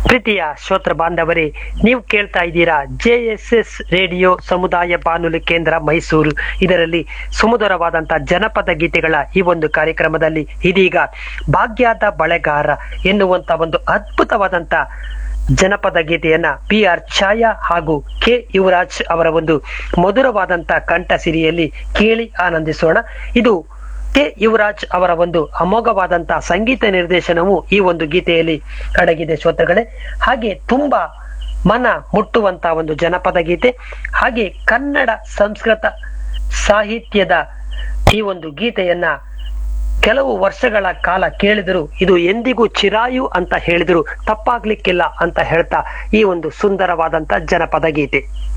ಪ್ರೀತಿಯ ಶ್ರೋತ್ರ ಬಾಂಧವರೇ ನೀವು ಕೇಳ್ತಾ ಇದ್ದೀರಾ ಜೆ ಎಸ್ ಎಸ್ ರೇಡಿಯೋ ಸಮುದಾಯ ಬಾನುಲಿ ಕೇಂದ್ರ ಮೈಸೂರು ಇದರಲ್ಲಿ ಸುಮಧುರವಾದಂತಹ ಜನಪದ ಗೀತೆಗಳ ಈ ಒಂದು ಕಾರ್ಯಕ್ರಮದಲ್ಲಿ ಇದೀಗ ಭಾಗ್ಯದ ಬಳೆಗಾರ ಎನ್ನುವಂತ ಒಂದು ಅದ್ಭುತವಾದಂತ ಜನಪದ ಗೀತೆಯನ್ನ ಪಿ ಆರ್ ಛಾಯಾ ಹಾಗೂ ಕೆ ಯುವರಾಜ್ ಅವರ ಒಂದು ಮಧುರವಾದಂತ ಕಂಠ ಸಿರಿಯಲ್ಲಿ ಕೇಳಿ ಆನಂದಿಸೋಣ ಇದು ಕೆ ಯುವರಾಜ್ ಅವರ ಒಂದು ಅಮೋಘವಾದಂತಹ ಸಂಗೀತ ನಿರ್ದೇಶನವು ಈ ಒಂದು ಗೀತೆಯಲ್ಲಿ ಅಡಗಿದೆ ಶ್ರೋತೃಗಳೇ ಹಾಗೆ ತುಂಬಾ ಮನ ಮುಟ್ಟುವಂತ ಒಂದು ಜನಪದ ಗೀತೆ ಹಾಗೆ ಕನ್ನಡ ಸಂಸ್ಕೃತ ಸಾಹಿತ್ಯದ ಈ ಒಂದು ಗೀತೆಯನ್ನ ಕೆಲವು ವರ್ಷಗಳ ಕಾಲ ಕೇಳಿದರು ಇದು ಎಂದಿಗೂ ಚಿರಾಯು ಅಂತ ಹೇಳಿದ್ರು ತಪ್ಪಾಗ್ಲಿಕ್ಕಿಲ್ಲ ಅಂತ ಹೇಳ್ತಾ ಈ ಒಂದು ಸುಂದರವಾದಂತ ಜನಪದ ಗೀತೆ